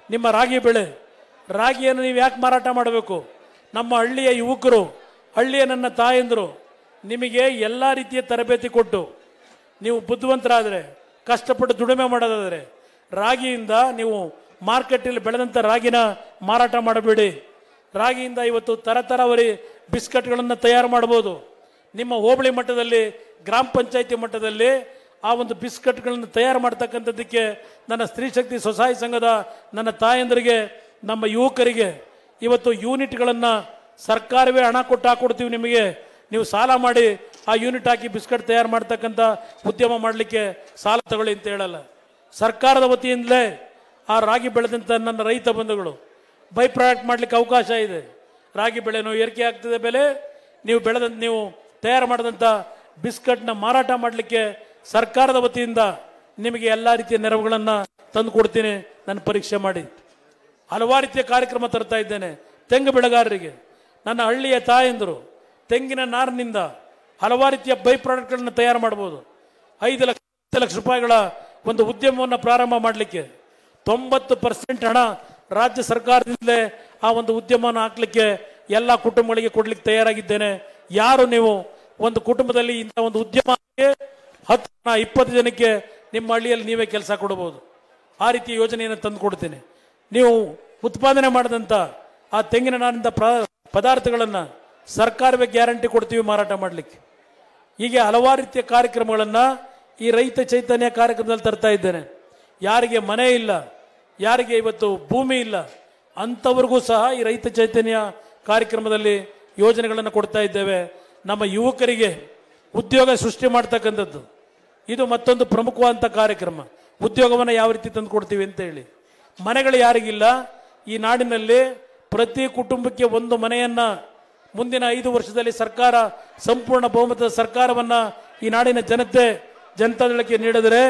ನಿಮ್ಮ ರಾಗಿ ಬೆಳೆ ರಾಗಿಯನ್ನು ನೀವು ಯಾಕೆ ಮಾರಾಟ ಮಾಡಬೇಕು ನಮ್ಮ ಹಳ್ಳಿಯ ಯುವಕರು ಹಳ್ಳಿಯ ನನ್ನ ತಾಯಂದರು ನಿಮಗೆ ಎಲ್ಲ ರೀತಿಯ ತರಬೇತಿ ಕೊಟ್ಟು ನೀವು ಬುದ್ಧಿವಂತರಾದರೆ ಕಷ್ಟಪಟ್ಟು ದುಡಿಮೆ ಮಾಡೋದಾದರೆ ರಾಗಿಯಿಂದ ನೀವು ಮಾರ್ಕೆಟಲ್ಲಿ ಬೆಳೆದಂಥ ರಾಗಿನ ಮಾರಾಟ ಮಾಡಬೇಡಿ ರಾಗಿಯಿಂದ ಇವತ್ತು ತರತರವರಿ ಬಿಸ್ಕಟ್ಗಳನ್ನು ತಯಾರು ಮಾಡ್ಬೋದು ನಿಮ್ಮ ಹೋಬಳಿ ಮಟ್ಟದಲ್ಲಿ ಗ್ರಾಮ ಪಂಚಾಯಿತಿ ಮಟ್ಟದಲ್ಲಿ ಆ ಒಂದು ಬಿಸ್ಕಟ್ಗಳನ್ನು ತಯಾರು ಮಾಡ್ತಕ್ಕಂಥದ್ದಕ್ಕೆ ನನ್ನ ಸ್ತ್ರೀ ಶಕ್ತಿ ಸ್ವಸಹಾಯ ಸಂಘದ ನನ್ನ ತಾಯಂದರಿಗೆ ನಮ್ಮ ಯುವಕರಿಗೆ ಇವತ್ತು ಯೂನಿಟ್ಗಳನ್ನು ಸರ್ಕಾರವೇ ಹಣ ಕೊಟ್ಟು ಹಾಕೊಡ್ತೀವಿ ನಿಮಗೆ ನೀವು ಸಾಲ ಮಾಡಿ ಆ ಯೂನಿಟ್ ಹಾಕಿ ಬಿಸ್ಕಟ್ ತಯಾರು ಮಾಡ್ತಕ್ಕಂಥ ಉದ್ಯಮ ಮಾಡಲಿಕ್ಕೆ ಸಾಲ ತಗೊಳ್ಳಿ ಅಂತ ಹೇಳಲ್ಲ ಸರ್ಕಾರದ ವತಿಯಿಂದಲೇ ಆ ರಾಗಿ ಬೆಳೆದಂಥ ನನ್ನ ರೈತ ಬಂಧುಗಳು ಬೈ ಪ್ರಾಡಕ್ಟ್ ಮಾಡಲಿಕ್ಕೆ ಅವಕಾಶ ಇದೆ ರಾಗಿ ಬೆಳೆನೂ ಏರಿಕೆ ಆಗ್ತದೆ ಬೆಲೆ ನೀವು ಬೆಳೆದಂತ ನೀವು ತಯಾರು ಮಾಡಿದಂಥ ಬಿಸ್ಕಟ್ನ ಮಾರಾಟ ಮಾಡಲಿಕ್ಕೆ ಸರ್ಕಾರದ ವತಿಯಿಂದ ನಿಮಗೆ ಎಲ್ಲ ರೀತಿಯ ನೆರವುಗಳನ್ನು ತಂದು ಕೊಡ್ತೀನಿ ನನ್ನ ಪರೀಕ್ಷೆ ಮಾಡಿ ಹಲವಾರು ರೀತಿಯ ಕಾರ್ಯಕ್ರಮ ತರ್ತಾ ಇದ್ದೇನೆ ತೆಂಗು ಬೆಳೆಗಾರರಿಗೆ ನನ್ನ ಹಳ್ಳಿಯ ತಾಯಂದರು ತೆಂಗಿನ ನಾರಿನಿಂದ ಹಲವಾರು ರೀತಿಯ ಬೈ ಪ್ರಾಡಕ್ಟ್ಗಳನ್ನು ತಯಾರು ಮಾಡ್ಬೋದು ಐದು ಲಕ್ಷ ಹತ್ತು ಲಕ್ಷ ರೂಪಾಯಿಗಳ ಒಂದು ಉದ್ಯಮವನ್ನು ಪ್ರಾರಂಭ ಮಾಡಲಿಕ್ಕೆ ತೊಂಬತ್ತು ಪರ್ಸೆಂಟ್ ಹಣ ರಾಜ್ಯ ಸರ್ಕಾರದಿಂದಲೇ ಆ ಒಂದು ಉದ್ಯಮವನ್ನು ಹಾಕ್ಲಿಕ್ಕೆ ಎಲ್ಲ ಕುಟುಂಬಗಳಿಗೆ ಕೊಡ್ಲಿಕ್ಕೆ ತಯಾರಾಗಿದ್ದೇನೆ ಯಾರು ನೀವು ಒಂದು ಕುಟುಂಬದಲ್ಲಿ ಇಂಥ ಒಂದು ಉದ್ಯಮ ಹಾಕಿ ಹತ್ತು ಜನ ಇಪ್ಪತ್ತು ಜನಕ್ಕೆ ನಿಮ್ಮ ಹಳ್ಳಿಯಲ್ಲಿ ನೀವೇ ಕೆಲಸ ಕೊಡಬಹುದು ಆ ರೀತಿಯ ಯೋಜನೆಯನ್ನು ತಂದು ಕೊಡ್ತೀನಿ ನೀವು ಉತ್ಪಾದನೆ ಮಾಡಿದಂಥ ಆ ತೆಂಗಿನ ನಾರಿನಿಂದ ಪ್ರ ಪದಾರ್ಥಗಳನ್ನು ಸರ್ಕಾರವೇ ಗ್ಯಾರಂಟಿ ಕೊಡ್ತೀವಿ ಮಾರಾಟ ಮಾಡಲಿಕ್ಕೆ ಹೀಗೆ ಹಲವಾರು ರೀತಿಯ ಕಾರ್ಯಕ್ರಮಗಳನ್ನು ಈ ರೈತ ಚೈತನ್ಯ ಕಾರ್ಯಕ್ರಮದಲ್ಲಿ ತರ್ತಾ ಇದ್ದೇನೆ ಯಾರಿಗೆ ಮನೆ ಇಲ್ಲ ಯಾರಿಗೆ ಇವತ್ತು ಭೂಮಿ ಇಲ್ಲ ಅಂಥವ್ರಿಗೂ ಸಹ ಈ ರೈತ ಚೈತನ್ಯ ಕಾರ್ಯಕ್ರಮದಲ್ಲಿ ಯೋಜನೆಗಳನ್ನು ಕೊಡ್ತಾ ಇದ್ದೇವೆ ನಮ್ಮ ಯುವಕರಿಗೆ ಉದ್ಯೋಗ ಸೃಷ್ಟಿ ಮಾಡ್ತಕ್ಕಂಥದ್ದು ಇದು ಮತ್ತೊಂದು ಪ್ರಮುಖವಾದಂಥ ಕಾರ್ಯಕ್ರಮ ಉದ್ಯೋಗವನ್ನು ಯಾವ ರೀತಿ ತಂದು ಕೊಡ್ತೀವಿ ಅಂತ ಹೇಳಿ ಮನೆಗಳು ಯಾರಿಗಿಲ್ಲ ಈ ನಾಡಿನಲ್ಲಿ ಪ್ರತಿ ಕುಟುಂಬಕ್ಕೆ ಒಂದು ಮನೆಯನ್ನ ಮುಂದಿನ ಐದು ವರ್ಷದಲ್ಲಿ ಸರ್ಕಾರ ಸಂಪೂರ್ಣ ಬಹುಮತದ ಸರ್ಕಾರವನ್ನ ಈ ನಾಡಿನ ಜನತೆ ಜನತಾದಳಕ್ಕೆ ನೀಡಿದರೆ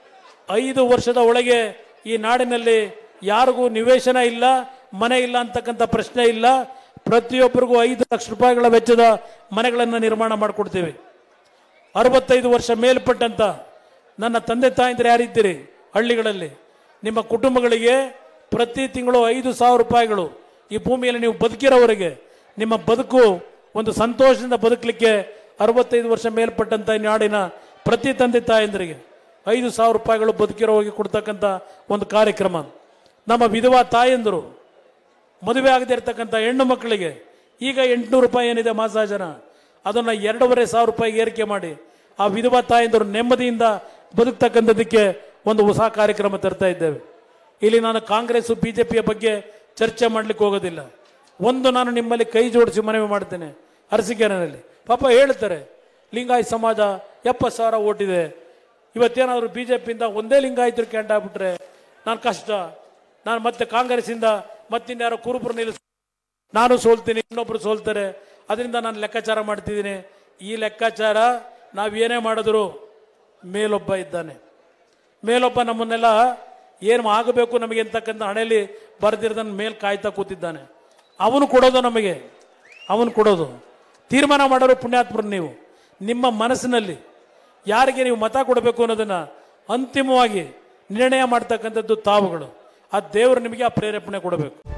ಐದು ವರ್ಷದ ಒಳಗೆ ಈ ನಾಡಿನಲ್ಲಿ ಯಾರಿಗೂ ನಿವೇಶನ ಇಲ್ಲ ಮನೆ ಇಲ್ಲ ಅಂತಕ್ಕಂಥ ಪ್ರಶ್ನೆ ಇಲ್ಲ ಪ್ರತಿಯೊಬ್ಬರಿಗೂ ಐದು ಲಕ್ಷ ರೂಪಾಯಿಗಳ ವೆಚ್ಚದ ಮನೆಗಳನ್ನು ನಿರ್ಮಾಣ ಮಾಡಿಕೊಡ್ತೀವಿ ಅರವತ್ತೈದು ವರ್ಷ ಮೇಲ್ಪಟ್ಟಂತ ನನ್ನ ತಂದೆ ತಾಯಂದಿರು ಯಾರಿದ್ದೀರಿ ಹಳ್ಳಿಗಳಲ್ಲಿ ನಿಮ್ಮ ಕುಟುಂಬಗಳಿಗೆ ಪ್ರತಿ ತಿಂಗಳು ಐದು ಸಾವಿರ ರೂಪಾಯಿಗಳು ಈ ಭೂಮಿಯಲ್ಲಿ ನೀವು ಬದುಕಿರೋವರೆಗೆ ನಿಮ್ಮ ಬದುಕು ಒಂದು ಸಂತೋಷದಿಂದ ಬದುಕಲಿಕ್ಕೆ ಅರವತ್ತೈದು ವರ್ಷ ಮೇಲ್ಪಟ್ಟಂತ ಈ ನಾಡಿನ ಪ್ರತಿ ತಂದೆ ತಾಯಂದಿರಿಗೆ ಐದು ಸಾವಿರ ರೂಪಾಯಿಗಳು ಬದುಕಿರೋರಿಗೆ ಕೊಡ್ತಕ್ಕಂಥ ಒಂದು ಕಾರ್ಯಕ್ರಮ ನಮ್ಮ ವಿಧವಾ ತಾಯಂದಿರು ಮದುವೆ ಆಗದೆ ಇರತಕ್ಕಂಥ ಹೆಣ್ಣು ಮಕ್ಕಳಿಗೆ ಈಗ ಎಂಟುನೂರು ರೂಪಾಯಿ ಏನಿದೆ ಮಾಸಾಜನ ಅದನ್ನು ಎರಡೂವರೆ ಸಾವಿರ ರೂಪಾಯಿ ಏರಿಕೆ ಮಾಡಿ ಆ ವಿಧವಾ ತಾಯಂದಿರು ನೆಮ್ಮದಿಯಿಂದ ಬದುಕ್ತಕ್ಕಂಥದ್ದಕ್ಕೆ ಒಂದು ಹೊಸ ಕಾರ್ಯಕ್ರಮ ತರ್ತಾ ಇದ್ದೇವೆ ಇಲ್ಲಿ ನಾನು ಕಾಂಗ್ರೆಸ್ ಬಿಜೆಪಿಯ ಬಗ್ಗೆ ಚರ್ಚೆ ಮಾಡ್ಲಿಕ್ಕೆ ಹೋಗೋದಿಲ್ಲ ಒಂದು ನಾನು ನಿಮ್ಮಲ್ಲಿ ಕೈ ಜೋಡಿಸಿ ಮನವಿ ಮಾಡ್ತೇನೆ ಅರಸಿಕೆರೆನಲ್ಲಿ ಪಾಪ ಹೇಳ್ತಾರೆ ಲಿಂಗಾಯತ್ ಸಮಾಜ ಎಪ್ಪತ್ತು ಸಾವಿರ ಓಟಿದೆ ಇವತ್ತೇನಾದರೂ ಬಿ ಜೆ ಪಿಯಿಂದ ಒಂದೇ ಲಿಂಗಾಯತರು ಕ್ಯಾಂಟ್ ಆಗ್ಬಿಟ್ರೆ ನಾನು ಕಷ್ಟ ನಾನು ಮತ್ತೆ ಕಾಂಗ್ರೆಸ್ಸಿಂದ ಮತ್ತಿನ್ಯಾರೋ ಕುರುಬರು ನಿಲ್ಲಿಸ್ ನಾನು ಸೋಲ್ತೀನಿ ಇನ್ನೊಬ್ರು ಸೋಲ್ತಾರೆ ಅದರಿಂದ ನಾನು ಲೆಕ್ಕಾಚಾರ ಮಾಡ್ತಿದ್ದೀನಿ ಈ ಲೆಕ್ಕಾಚಾರ ನಾವೇನೇ ಮಾಡಿದ್ರು ಮೇಲೊಬ್ಬ ಇದ್ದಾನೆ ಮೇಲೊಬ್ಬ ನಮ್ಮನ್ನೆಲ್ಲ ಏನು ಆಗಬೇಕು ನಮಗೆ ಅಂತಕ್ಕಂಥ ಹಣೆಯಲ್ಲಿ ಬರೆದಿರೋದನ್ನ ಮೇಲ್ ಕಾಯ್ತಾ ಕೂತಿದ್ದಾನೆ ಅವನು ಕೊಡೋದು ನಮಗೆ ಅವನು ಕೊಡೋದು ತೀರ್ಮಾನ ಮಾಡೋರು ಪುಣ್ಯಾತ್ಮರು ನೀವು ನಿಮ್ಮ ಮನಸ್ಸಿನಲ್ಲಿ ಯಾರಿಗೆ ನೀವು ಮತ ಕೊಡಬೇಕು ಅನ್ನೋದನ್ನ ಅಂತಿಮವಾಗಿ ನಿರ್ಣಯ ಮಾಡ್ತಕ್ಕಂಥದ್ದು ತಾವುಗಳು ಆ ದೇವರು ನಿಮಗೆ ಆ ಪ್ರೇರೇಪಣೆ ಕೊಡಬೇಕು